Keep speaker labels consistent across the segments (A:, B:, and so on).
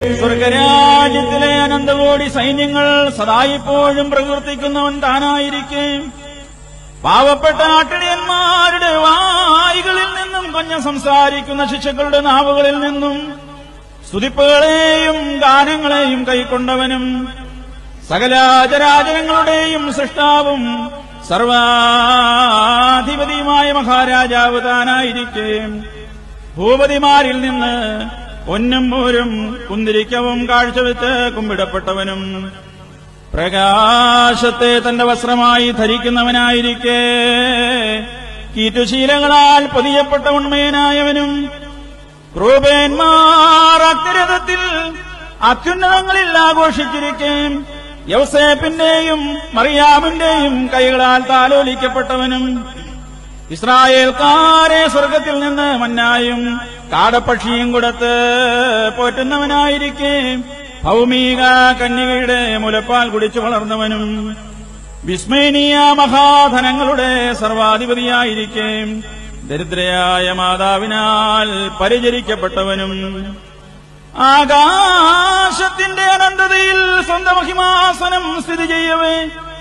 A: സ്വർഗരാജ്യത്തിലെ അനന്തകോടി സൈന്യങ്ങൾ സദായിപ്പോഴും പ്രകീർത്തിക്കുന്നവൻ താനായിരിക്കെ പാവപ്പെട്ട നാട്ടിടിയന്മാരുടെ വായികളിൽ നിന്നും കൊഞ്ഞ സംസാരിക്കുന്ന ശിശുക്കളുടെ നാവുകളിൽ നിന്നും സ്തുതിപ്പുകളെയും ഗാനങ്ങളെയും കൈക്കൊണ്ടവനും സകലാചരാചരങ്ങളുടെയും സൃഷ്ടാവും സർവാധിപതിയുമായ മഹാരാജാവ് താനായിരിക്കെ ഭൂപതിമാരിൽ നിന്ന് പൊന്നും പോരും കുന്തിരിക്കവും കാഴ്ചവെച്ച് കുമ്പിടപ്പെട്ടവനും പ്രകാശത്തെ തന്റെ വസ്ത്രമായി ധരിക്കുന്നവനായിരിക്കെ കീറ്റുശീലങ്ങളാൽ പൊതിയപ്പെട്ട ഉണ്മയനായവനും ക്രൂപേന്മാർ അത്യരഥത്തിൽ അത്യുന്നതങ്ങളിൽ ആഘോഷിച്ചിരിക്കേം യൗസേപ്പിന്റെയും മറിയാമിന്റെയും കൈകളാൽ താലോലിക്കപ്പെട്ടവനും ഇസ്രായേൽക്കാരെ സ്വർഗത്തിൽ നിന്ന് മന്നായും കാടപ്പക്ഷിയും കൊടുത്ത് പോറ്റുന്നവനായിരിക്കെ ഭൗമിക കന്യകയുടെ മുലപ്പാൽ കുടിച്ചു വളർന്നവനും വിസ്മയനീയ മഹാധനങ്ങളുടെ സർവാധിപതിയായിരിക്കെ ദരിദ്രയായ മാതാവിനാൽ പരിചരിക്കപ്പെട്ടവനും ആകാശത്തിന്റെ അനന്തതയിൽ സ്വന്തം മഹിമാസനം സ്ഥിതി ചെയ്യവേ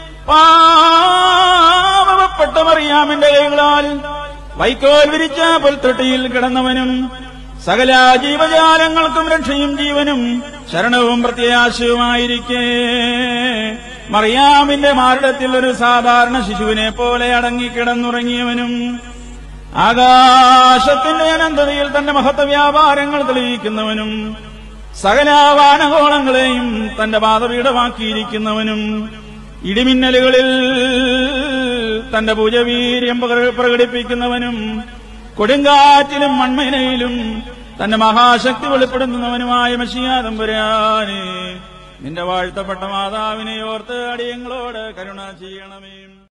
A: പാവപ്പെട്ട മറിയാമിന്റെ കൈകളാൽ വൈക്കോൽ വിരിച്ച പുൽത്തൊട്ടിയിൽ കിടന്നവനും സകല ജീവജാലങ്ങൾക്കും രക്ഷയും ജീവനും ശരണവും പ്രത്യാശയുമായിരിക്കെ മറിയാമിന്റെ മാറിടത്തിൽ ഒരു സാധാരണ ശിശുവിനെ പോലെ അടങ്ങിക്കിടന്നുറങ്ങിയവനും ആകാശത്തിന്റെ അനന്തതയിൽ തന്റെ മഹത്വ വ്യാപാരങ്ങൾ തെളിയിക്കുന്നവനും സകല വാനകോളങ്ങളെയും തന്റെ പാതപീഠമാക്കിയിരിക്കുന്നവനും ഇടിമിന്നലുകളിൽ തന്റെ പൂജവീര്യം പ്രക- പ്രകടിപ്പിക്കുന്നവനും കൊടുങ്കാറ്റിലും മൺമേനയിലും തന്റെ മഹാശക്തി വെളിപ്പെടുത്തുന്നവനുമായ മഷിയാതമ്പുരാന് നിന്റെ വാഴ്ത്തപ്പെട്ട മാതാവിനെ ഓർത്ത് അടിയങ്ങളോട് കരുണ ചെയ്യണമേ